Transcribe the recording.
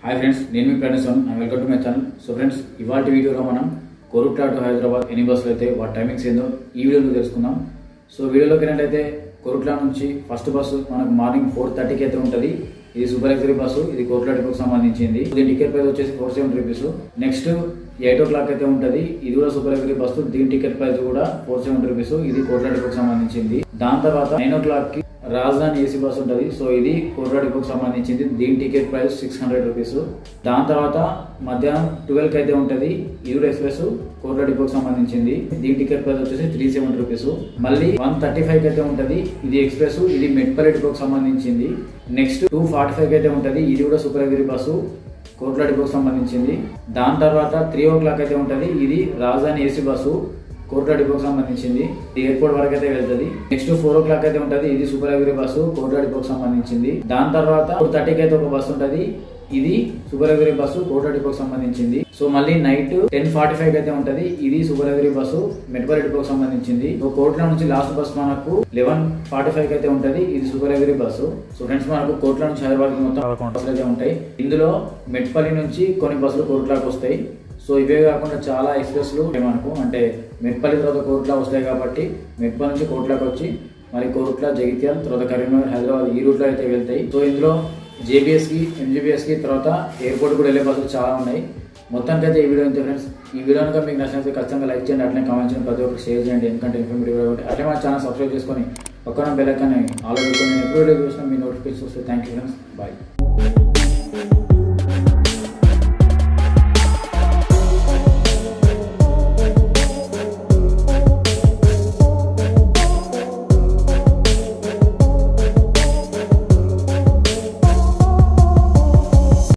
hi friends నేను మీ Praneshwaram and welcome to my channel so friends ఇవాళ వీడియోలో మనం కోరుట్లా టు హైదరాబాద్ ఎన్ని బస్సులు అయితే వాటి టైమింగ్స్ ఏందో ఈ వీడియోలో తెలుసుకుందాం సో వీడియోలోకి ఏంటంటే కోరుట్లా నుంచి ఫస్ట్ బస్సు మనకు మార్నింగ్ ఫోర్ థర్టీకి అయితే ఉంటుంది ఇది సూపర్ లగ్జరీ బస్సు ఇది కోరుట్లా డిపోకి సంబంధించింది దీని టికెట్ ప్రైస్ వచ్చేసి four seven rupees next eight o'clock అయితే ఉంటుంది ఇది కూడా సూపర్ లగ్జరీ బస్సు దీని టికెట్ ప్రైస్ కూడా ఫోర్ సెవెన్ రూపీస్ ఇది కోరుట్లా డిపోకి సంబంధించింది దాని తర్వాత నైన్ ఓ క్లాక్ కి రాజధాని ఏసీ బస్ ఉంటుంది సో ఇది కోర్రా డిపోకి సంబంధించింది దీని ticket price six hundred rupees దాని తర్వాత మధ్యాహ్నం ట్వెల్వ్ కి అయితే ఉంటుంది ఇది కూడా ఎక్స్ప్రెస్ కోర్రా డిపోకి సంబంధించింది దీని టికెట్ ప్రైస్ వచ్చేసి త్రీ సెవెన్ రూపీస్ మళ్ళీ వన్ థర్టీ ఫైవ్ కి అయితే ఉంటుంది ఇది ఎక్స్ప్రెస్ ఇది మెట్పల్లి డిపోకి సంబంధించింది నెక్స్ట్ టూ ఫార్టీ ఫైవ్ కి అయితే ఉంటుంది ఇది కూడా సూపర్ అగ్రి బస్సు కోట్ల డిపోకి సంబంధించింది దాని తర్వాత త్రీ ఓ క్లాక్ అయితే ఉంటుంది ఇది రాజధాని ఏసీ బస్సు కోట్ల డిపోకి సంబంధించింది ఇది ఎయిర్పోర్ట్ వరకు అయితే వెళ్తుంది నెక్స్ట్ ఫోర్ ఓ క్లాక్ అయితే ఉంటుంది ఇది సూపర్ అగ్రి బస్సు కోట్ల డిపోకి సంబంధించింది దాని తర్వాత ఫోర్ థర్టీకి అయితే ఒక బస్సు ఉంటుంది ఇది సూపర్ అగ్రి బస్సు కోట్ల డిపోకి సంబంధించింది సో మళ్ళీ నైట్ టెన్ ఫార్టీ ఫైవ్ అయితే ఉంటది ఇది సూపర్ అగ్రి బస్సు మెట్పల్లి డిపోకి సంబంధించింది సో కోట్ల నుంచి లాస్ట్ బస్ మనకు లెవెన్ ఫార్టీ ఫైవ్ అయితే ఉంటది ఇది సూపర్ అగ్రి బస్సు సో ఫ్రెండ్స్ మనకు కోట్ల నుంచి హైదరాబాద్ మొత్తం పదకొండు బస్సులు అయితే ఉంటాయి ఇందులో మెట్పల్లి నుంచి కొన్ని బస్సులు కోట్లకు వస్తాయి సో ఇవే కాకుండా చాలా ఎక్స్ప్రెస్లు ఉంటాయి మనకు అంటే మెట్పల్లి తర్వాత కోట్ల వస్తాయి కాబట్టి మెట్పల్లి నుంచి కోట్లకు వచ్చి మరి కోట్ల జగిత్యాల తర్వాత కరీంనగర్ హైదరాబాద్ ఈ రూట్లో అయితే వెళ్తాయి సో ఇందులో జేబీఎస్ కి ఎంజీబీఎస్ కి తర్వాత ఎయిర్పోర్ట్ కూడా వెళ్ళే బస్సులు చాలా ఉన్నాయి మొత్తానికి అయితే ఈ వీడియో అంతే ఫ్రెండ్స్ ఈ వీడియో కనుక మీకు నచ్చినట్లయితే ఖచ్చితంగా లైక్ చేయండి అట్లనే కామెంట్ చేయండి ప్రతి ఒక్కరు షేర్ చేయండి ఎందుకంటే ఇన్ఫర్మేటివ్ కాబట్టి అట్లే మా ఛానల్ సబ్స్క్రైబ్ చేసుకొని పక్కన బెల్ ఐకాన్ ఆల్ పెట్టుకొని ఎప్పుడు వీడియో చూసినా మీ నోటిఫికేషన్ వస్తే థ్యాంక్ యూ ఫ్రెండ్స్ బాయ్